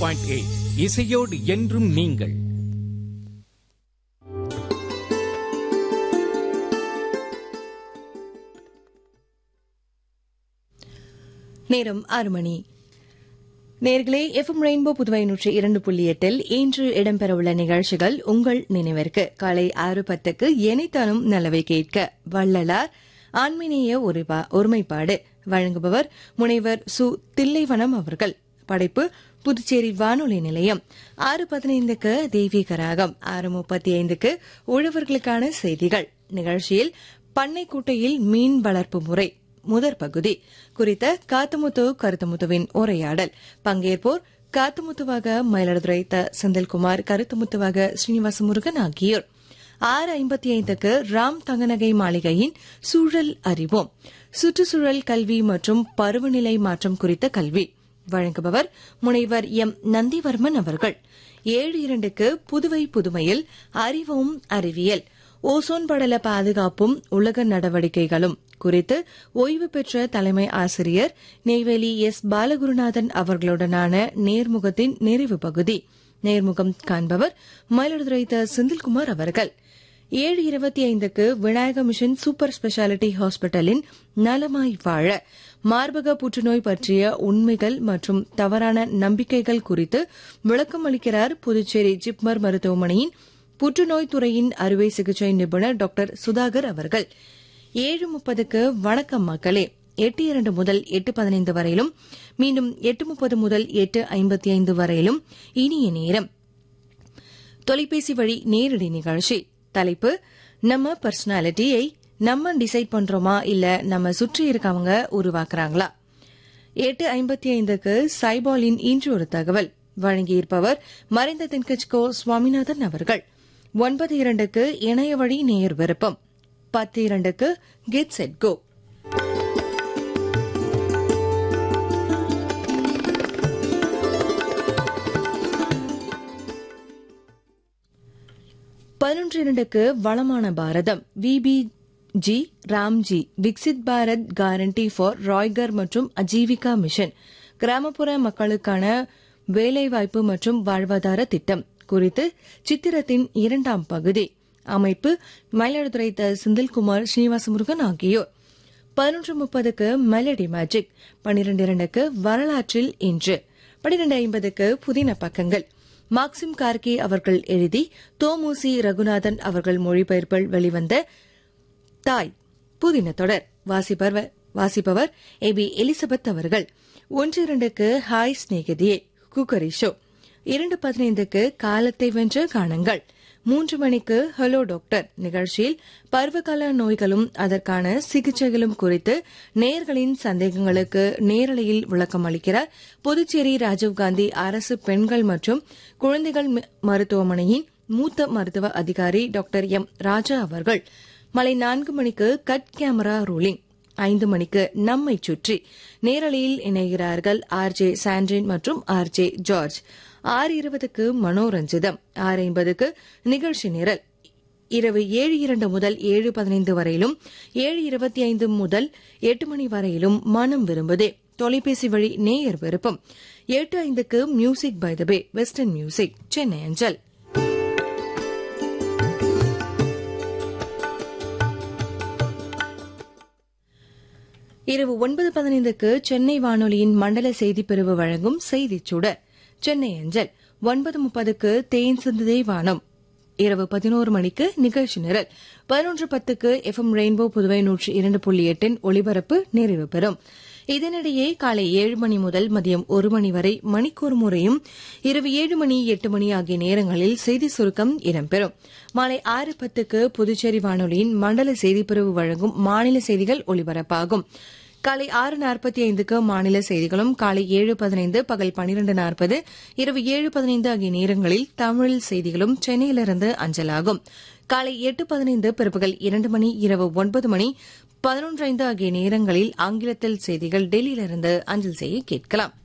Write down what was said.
point eight இசையோடு என்றும் நீங்கள் நேரம் ஆறு மணி நேர்களே எஃப்எம் ரெயின்போ புதுவை நூற்றி இரண்டு புள்ளி எட்டில் இன்று இடம்பெறவுள்ள நிகழ்ச்சிகள் உங்கள் நினைவிற்கு காலை ஆறு பத்துக்கு எனைத்தானும் நல்லவை கேட்க வள்ளலார் ஆன்மீனிய ஒருபா- ஒருமைப்பாடு வழங்குபவர் முனைவர் சு தில்லைவனம் அவர்கள் படைப்பு புதுச்சேரி வானொலி நிலையம் ஆறு பதினைந்துக்கு தெய்வீக ராகம் ஆறு முப்பத்தி ஐந்துக்கு உழவர்களுக்கான செய்திகள் நிகழ்ச்சியில் பண்ணைக்குட்டையில் மீன் வளர்ப்பு முறை முதற் பகுதி குறித்த காத்துமுத்து கருத்துமுத்துவின் உரையாடல் பங்கேற்போர் காத்துமுத்துவாக மயிலாடுதுறை த செந்தில்குமார் கருத்துமுத்துவாக ஸ்ரீனிவாச முருகன் ஆகியோர் ஆறு ஐம்பத்தி ஐந்துக்கு ராம் தங்கநகை மாளிகையின் சூழல் அறிவோம் சுற்றுச்சூழல் கல்வி மற்றும் பருவநிலை மாற்றம் குறித்த கல்வி வழங்குபவர் முனைவர் எம் நந்திவர்மன் அவர்கள் ஏழு இரண்டுக்கு புதுவை புதுமையில் அறிவும் அறிவியல் ஓசோன் படல பாதுகாப்பும் உலக நடவடிக்கைகளும் குறித்து ஓய்வு பெற்ற தலைமை ஆசிரியர் நெய்வேலி எஸ் பாலகுருநாதன் அவர்களுடனான நேர்முகத்தின் நிறைவு பகுதி நேர்முகம் காண்பவர் மயிலாடுதுறை த செந்தில்குமார் அவர்கள் ஏழு இருபத்தி ஐந்துக்கு விநாயக மிஷன் சூப்பர் ஸ்பெஷாலிட்டி ஹாஸ்பிட்டலின் நலமாய் வாழ மார்பக புற்றுநோய் பற்றிய உண்மைகள் மற்றும் தவறான நம்பிக்கைகள் குறித்து விளக்கம் அளிக்கிறார் புதுச்சேரி ஜிப்மர் மருத்துவமனையின் புற்றுநோய் துறையின் அறுவை சிகிச்சை நிபுணர் டாக்டர் சுதாகர் அவர்கள் ஏழு முப்பதுக்கு வணக்கம் மக்களே எட்டு இரண்டு முதல் எட்டு பதினைந்து வரையிலும் மீண்டும் எட்டு முப்பது முதல் எட்டு ஐம்பத்தி ஐந்து வரையிலும் இனிய நேரம் தொலைபேசி வழி நேரடி நிகழ்ச்சி தலைப்பு நம்ம பர்சனாலிட்டியை நம்ம டிசைட் பண்றோமா இல்ல நம்ம சுற்றி இருக்கவங்க உருவாக்குறாங்களா எட்டு ஐம்பத்தி ஐந்துக்கு சைபாலின் இன்று ஒரு தகவல் வழங்கியிருப்பவர் மறைந்த தென்கட்சிகோ சுவாமிநாதன் அவர்கள் ஒன்பது இரண்டுக்கு இணைய வழி நேயர் விருப்பம் பத்து இரண்டுக்கு கெட் செட் கோ பதினொன்று இரண்டுக்கு வளமான பாரதம் VB G RAM G Viksit Bharat guarantee for Rozgar மற்றும் அஜீவிகா மிஷன் கிராமப்புற மக்களுக்கான வேலைவாய்ப்பு மற்றும் வாழ்வாதார திட்டம் குறித்து சித்திரத்தின் இரண்டாம் பகுதி அமைப்பு மயிலாடுதுறை த செந்தில்குமார் ஸ்ரீனிவாச முருகன் ஆகியோர் பதினொன்று முப்பதுக்கு மெலடி மேஜிக் பன்னிரண்டு இரண்டுக்கு வரலாற்றில் இன்று பன்னிரண்டு ஐம்பதுக்கு புதின பக்கங்கள் மாக்சிம் கார்கே அவர்கள் எழுதி தோமுசி ரகுநாதன் அவர்கள் மொழிபெயர்ப்பில் வெளிவந்த தாய் புதின தொடர் வாசிப்பவர் வாசிப்பவர் ஏ பி எலிசபெத் அவர்கள் ஒன்று இரண்டுக்கு ஹாய் ஸ்நேகிதியே குக்கரி ஷோ இரண்டு பதினைந்துக்கு காலத்தை வென்ற காணுங்கள் மூன்று மணிக்கு ஹலோ டாக்டர் நிகழ்ச்சியில் பருவகால நோய்களும் அதற்கான சிகிச்சைகளும் குறித்து நேயர்களின் சந்தேகங்களுக்கு நேரலையில் விளக்கம் அளிக்கிறார் புதுச்சேரி ராஜீவ்காந்தி அரசு பெண்கள் மற்றும் குழந்தைகள் ம- மருத்துவமனையின் மூத்த மருத்துவ அதிகாரி டாக்டர் எம் ராஜா அவர்கள் மாலை நான்கு மணிக்கு கட் கேமரா ரூலிங் ஐந்து மணிக்கு நம்மை சுற்றி நேரலையில் இணைகிறார்கள் ஆர் ஜே சாண்ட்ரின் மற்றும் ஆர் ஜே ஜார்ஜ் ஆறு இருபதுக்கு மனோரஞ்சிதம் ஆறு ஐம்பதுக்கு நிகழ்ச்சி நிரல் இரவு ஏழு இரண்டு முதல் ஏழு பதினைந்து வரையிலும் ஏழு இருபத்தி ஐந்து முதல் எட்டு மணி வரையிலும் மனம் விரும்புதே தொலைபேசி வழி நேயர் விருப்பம் எட்டு ஐந்துக்கு music by the bay western music Chennai அஞ்சல் இரவு ஒன்பது பதினைந்துக்கு சென்னை வானொலியின் மண்டல செய்திப் பிரிவு வழங்கும் செய்திச் சுடர் சென்னை அஞ்சல் ஒன்பது முப்பதுக்கு தேன் சிந்துதே வானம் இரவு பதினோரு மணிக்கு நிகழ்ச்சி நிரல் பதினொன்று பத்துக்கு எஃப்எம் ரெயின்போ புதுவை நூற்றி இரண்டு புள்ளி எட்டின் ஒளிபரப்பு நிறைவு பெறும் இதனிடையே காலை ஏழு மணி முதல் மதியம் ஒரு மணி வரை மணிக்கூர் முறையும் இரவு ஏழு மணி எட்டு மணி ஆகிய நேரங்களில் செய்தி சுருக்கம் இடம்பெறும் மாலை ஆறு பத்துக்கு புதுச்சேரி வானொலியின் மண்டல செய்திப்பிரிவு வழங்கும் மாநில செய்திகள் ஒலிபரப்பாகும் காலை ஆறு நாற்பத்தி ஐந்துக்கு மாநில செய்திகளும் காலை ஏழு பதினைந்து பகல் பனிரெண்டு நாற்பது இரவு ஏழு பதினைந்து ஆகிய நேரங்களில் தமிழ் செய்திகளும் சென்னையிலிருந்து அஞ்சலாகும் காலை எட்டு பதினைந்து பிற்பகல் இரண்டு மணி இரவு ஒன்பது மணி பதினொன்று ஐந்து ஆகிய நேரங்களில் ஆங்கிலத்தில் செய்திகள் டெல்லியிலிருந்து அஞ்சல் செய்ய கேட்கலாம்